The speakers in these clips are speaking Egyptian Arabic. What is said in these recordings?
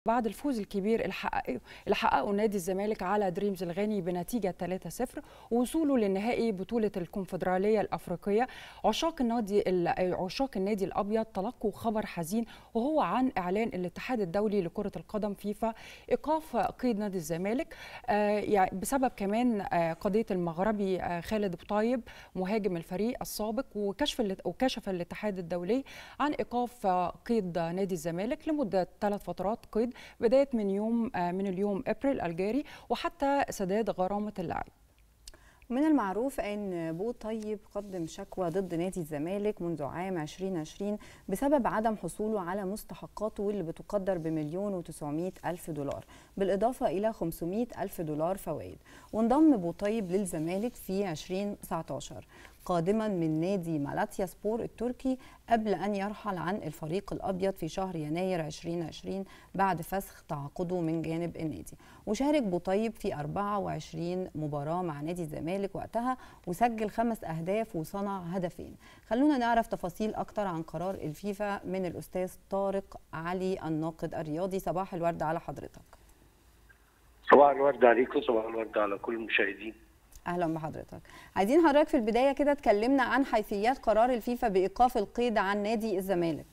بعد الفوز الكبير اللي حققه اللي حققه نادي الزمالك على دريمز الغاني بنتيجه 3-0 ووصوله للنهائي بطوله الكونفدراليه الافريقيه عشاق النادي عشاق النادي الابيض تلقوا خبر حزين وهو عن اعلان الاتحاد الدولي لكره القدم فيفا ايقاف قيد نادي الزمالك يعني بسبب كمان قضيه المغربي خالد بطايب مهاجم الفريق السابق وكشف وكشف الاتحاد الدولي عن ايقاف قيد نادي الزمالك لمده ثلاث فترات قيد بدايه من يوم من اليوم ابريل الجاري وحتى سداد غرامه اللاعب من المعروف ان بو طيب قدم شكوى ضد نادي الزمالك منذ عام 2020 بسبب عدم حصوله على مستحقاته اللي بتقدر بمليون و900 ألف دولار بالإضافة إلى 500 ألف دولار فوائد وانضم بو طيب للزمالك في 2019 قادما من نادي مالاتيا سبور التركي قبل أن يرحل عن الفريق الأبيض في شهر يناير 2020 بعد فسخ تعاقده من جانب النادي وشارك بوطيب في 24 مباراة مع نادي الزمالك وقتها وسجل خمس أهداف وصنع هدفين خلونا نعرف تفاصيل أكتر عن قرار الفيفا من الأستاذ طارق علي الناقد الرياضي صباح الورد على حضرتك صباح الورد عليكم صباح الورد على كل المشاهدين اهلا بحضرتك عايزين حضرتك في البدايه كده تكلمنا عن حيثيات قرار الفيفا بايقاف القيد عن نادي الزمالك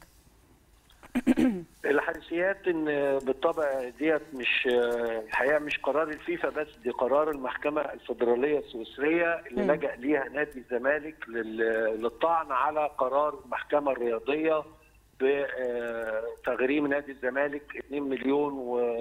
الحيثيات ان بالطبع ديت مش الحقيقه مش قرار الفيفا بس دي قرار المحكمه الفدراليه السويسريه اللي م. لجا ليها نادي الزمالك للطعن على قرار المحكمه الرياضيه بتغريم نادي الزمالك 2 مليون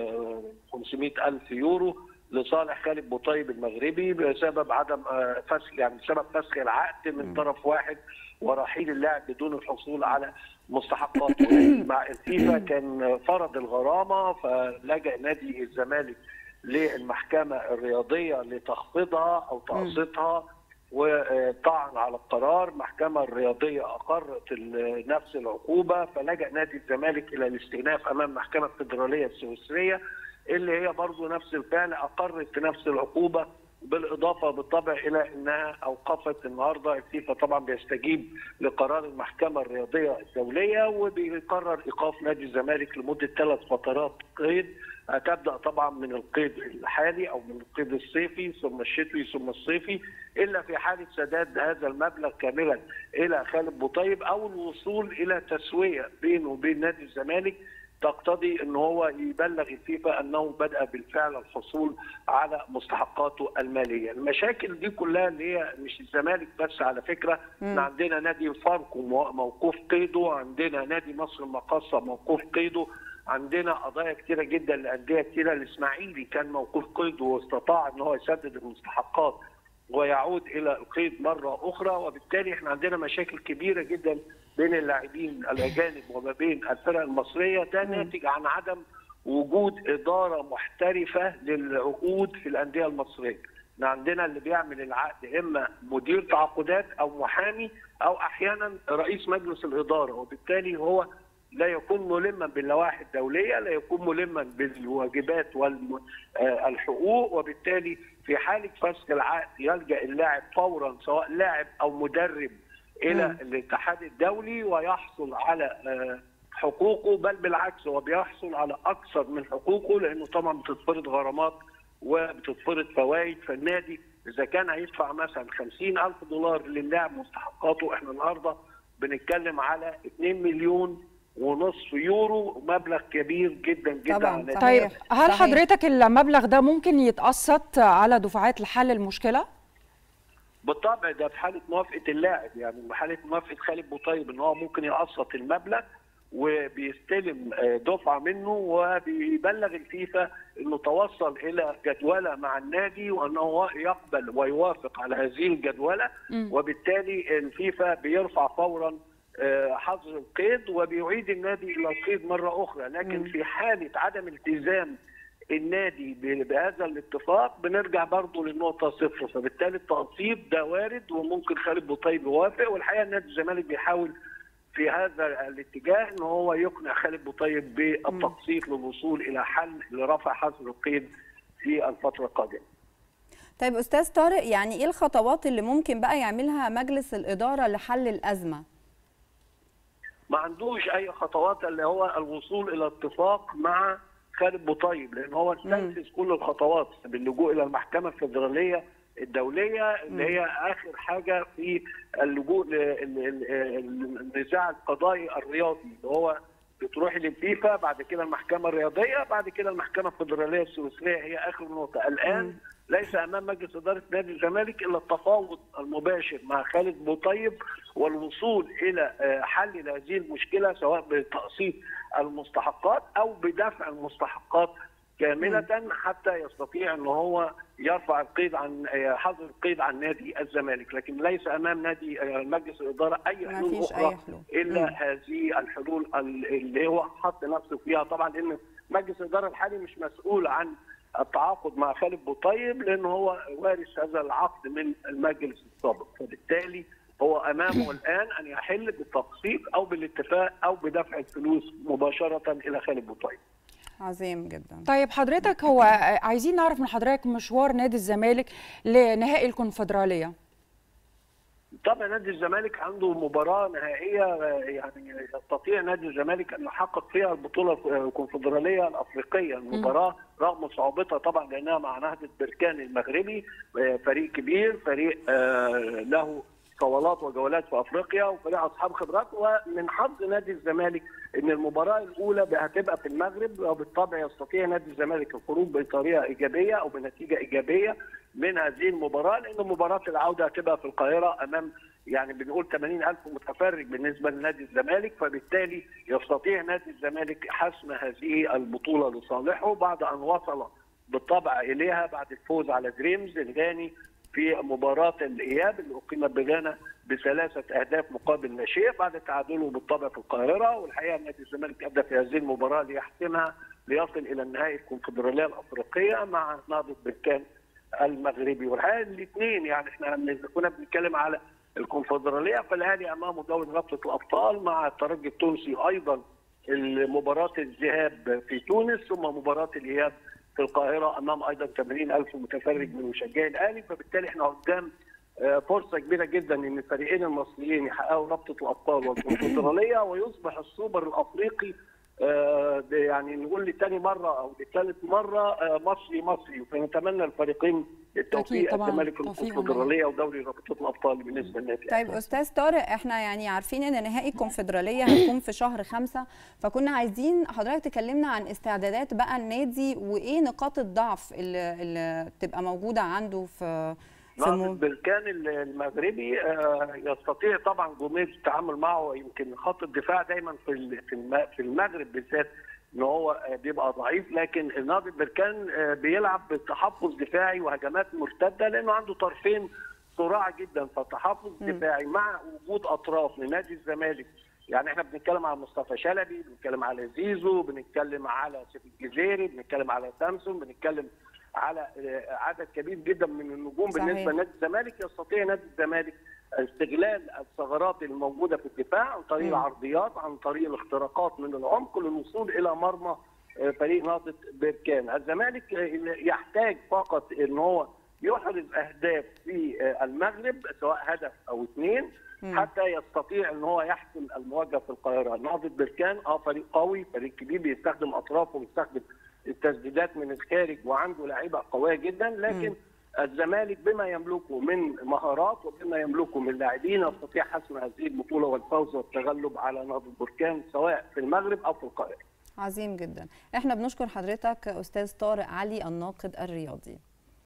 و500 الف يورو لصالح خالد بوطيب المغربي بسبب عدم فسخ يعني بسبب فسخ العقد من طرف واحد ورحيل اللاعب بدون الحصول على مستحقاته مع الفيفا كان فرض الغرامه فلجا نادي الزمالك للمحكمه الرياضيه لتخفيضها او تقسيطها وطعن على القرار المحكمة الرياضية أقرت نفس العقوبة فلجأ نادي الزمالك إلى الاستئناف أمام المحكمة الفدرالية السويسرية اللي هي برضه نفس الفعل اقرت نفس العقوبه بالاضافه بالطبع الى انها اوقفت النهارده الفيفا طبعا بيستجيب لقرار المحكمه الرياضيه الدوليه وبيقرر ايقاف نادي الزمالك لمده ثلاث فترات قيد هتبدا طبعا من القيد الحالي او من القيد الصيفي ثم الشتوي ثم الصيفي الا في حاله سداد هذا المبلغ كاملا الى خالد بوطيب او الوصول الى تسويه بينه وبين نادي الزمالك تقتضي ان هو يبلغ الفيفا انه بدا بالفعل الحصول على مستحقاته الماليه، المشاكل دي كلها اللي هي مش الزمالك بس على فكره، احنا عندنا نادي فاركو موقوف قيده، عندنا نادي مصر المقاصه موقوف قيده، عندنا قضايا كثيره جدا لانديه كثيره، الاسماعيلي كان موقوف قيده واستطاع ان هو يسدد المستحقات ويعود الى القيد مره اخرى وبالتالي احنا عندنا مشاكل كبيره جدا بين اللاعبين الاجانب وما بين الفرق المصريه ده ناتج عن عدم وجود اداره محترفه للعقود في الانديه المصريه. احنا عندنا اللي بيعمل العقد اما مدير تعاقدات او محامي او احيانا رئيس مجلس الاداره وبالتالي هو لا يكون ملما باللوائح الدوليه، لا يكون ملما بالواجبات والحقوق وبالتالي في حاله فسخ العقد يلجا اللاعب فورا سواء لاعب او مدرب الى م. الاتحاد الدولي ويحصل على حقوقه بل بالعكس هو بيحصل على اكثر من حقوقه لانه طبعا بتتفرض غرامات وبتتفرض فوائد فالنادي اذا كان هيدفع مثلا 50000 دولار للاعب مستحقاته احنا النهارده بنتكلم على 2 مليون ونصف يورو مبلغ كبير جدا جدا طبعا طيب هل صحيح. حضرتك المبلغ ده ممكن يتقسط على دفعات لحل المشكله؟ بالطبع ده في حاله موافقه اللاعب يعني حاله موافقه خالد بوطيب ان هو ممكن يقسط المبلغ وبيستلم دفعه منه وبيبلغ الفيفا انه توصل الى جدوله مع النادي وانه يقبل ويوافق على هذه الجدوله م. وبالتالي الفيفا بيرفع فورا حظر القيد وبيعيد النادي الى القيد مره اخرى لكن م. في حاله عدم التزام النادي بهذا الاتفاق بنرجع برضه للنقطه صفر فبالتالي التقسيط ده وارد وممكن خالد بوطيب يوافق والحقيقه نادي الزمالك بيحاول في هذا الاتجاه ان هو يقنع خالد بوطيب بالتقسيط للوصول الى حل لرفع حظر القيد في الفتره القادمه. طيب استاذ طارق يعني ايه الخطوات اللي ممكن بقى يعملها مجلس الاداره لحل الازمه؟ ما عندوش اي خطوات اللي هو الوصول الى اتفاق مع خالد بوطيب لان هو استنفذ كل الخطوات باللجوء الى المحكمه الفدراليه الدوليه اللي هي اخر حاجه في اللجوء للنزاع القضائي الرياضي اللي هو بتروح للفيفا بعد كده المحكمه الرياضيه بعد كده المحكمه الفدراليه السويسريه هي اخر نقطه الان ليس امام مجلس اداره نادي الزمالك الا التفاوض المباشر مع خالد بوطيب والوصول الى حل لهذه المشكله سواء بتقسيط المستحقات او بدفع المستحقات كامله حتى يستطيع ان هو يرفع القيد عن حظر القيد عن نادي الزمالك لكن ليس امام نادي مجلس الاداره اي حلول اخرى أي حلول. الا مم. هذه الحلول اللي هو حط نفسه فيها طبعا لان مجلس الاداره الحالي مش مسؤول عن التعاقد مع خالد بوطيب لان هو وارث هذا العقد من المجلس السابق فبالتالي هو امامه الان ان يحل بالتقسيط او بالاتفاق او بدفع الفلوس مباشره الى خالد بوطيب عظيم جدا طيب حضرتك هو عايزين نعرف من حضرتك مشوار نادي الزمالك لنهائي الكونفدراليه طبعا نادي الزمالك عنده مباراه نهائيه يعني يستطيع نادي الزمالك ان يحقق فيها البطوله الكونفدراليه الافريقيه المباراه رغم صعوبتها طبعا لانها مع نهضه بركان المغربي فريق كبير فريق له صولات وجولات في افريقيا وفريق اصحاب خبرات ومن حظ نادي الزمالك ان المباراه الاولى هتبقى في المغرب وبالطبع يستطيع نادي الزمالك الخروج بطريقه ايجابيه او بنتيجه ايجابيه من هذه المباراه لان مباراه العوده هتبقى في القاهره امام يعني بنقول 80000 متفرج بالنسبه لنادي الزمالك فبالتالي يستطيع نادي الزمالك حسم هذه البطوله لصالحه بعد ان وصل بالطبع اليها بعد الفوز على دريمز الغاني في مباراة الإياب اللي أقيمت بغانا بثلاثة أهداف مقابل لا شيء بعد تعادله بالطبع في القاهرة والحقيقة نادي الزمالك أدى في هذه المباراة ليحسمها ليصل إلى النهائي الكونفدرالية الأفريقية مع نهضة بركان المغربي والحقيقة الاثنين يعني احنا كنا بنتكلم على الكونفدرالية فالأهلي أمامه دوري رابطة الأبطال مع الترجي التونسي أيضا مباراة الذهاب في تونس ثم مباراة الإياب في القاهرة أمام أيضا 80 ألف متفرج من مشجعي الأهلي فبالتالي احنا قدام فرصة كبيرة جدا إن الفريقين المصريين يحققوا رابطة الأبطال والكونفدرالية ويصبح السوبر الأفريقي يعني نقول لثاني مرة أو لثالث مرة مصري مصري فنتمنى الفريقين التوفيق الزمالك الكونفدرالية ودوري رابطة الأبطال بالنسبة للنادي طيب أستاذ طارق احنا يعني عارفين إن نهائي الكونفدرالية هيكون في شهر خمسة فكنا عايزين حضرتك تكلمنا عن استعدادات بقى النادي وإيه نقاط الضعف اللي, اللي تبقى موجودة عنده في نهضة بركان المغربي يستطيع طبعا جوميز التعامل معه يمكن خط الدفاع دايما في في المغرب بالذات ان هو بيبقى ضعيف لكن نهضة بركان بيلعب بتحفظ دفاعي وهجمات مرتده لانه عنده طرفين صراع جدا فالتحفظ الدفاعي مع وجود اطراف لنادي الزمالك يعني احنا بنتكلم على مصطفى شلبي بنتكلم على زيزو بنتكلم على سيف الجزيري بنتكلم على سامسون بنتكلم على عدد كبير جدا من النجوم صحيح. بالنسبه لنادي الزمالك يستطيع نادي الزمالك استغلال الثغرات الموجوده في الدفاع عن طريق م. العرضيات عن طريق الاختراقات من العمق للوصول الى مرمى فريق نهضه بركان الزمالك يحتاج فقط ان هو يحرز اهداف في المغرب سواء هدف او اثنين حتى يستطيع ان هو يحسم المواجهه في القاهره نهضه بركان اه فريق قوي فريق كبير بيستخدم اطرافه وبيستخدم التسديدات من الخارج وعنده لعيبه قويه جدا لكن م. الزمالك بما يملكه من مهارات وبما يملكه من لاعبين يستطيع حسم هذه البطوله والفوز والتغلب على نهضه بركان سواء في المغرب او في القاهره. عظيم جدا. احنا بنشكر حضرتك استاذ طارق علي الناقد الرياضي.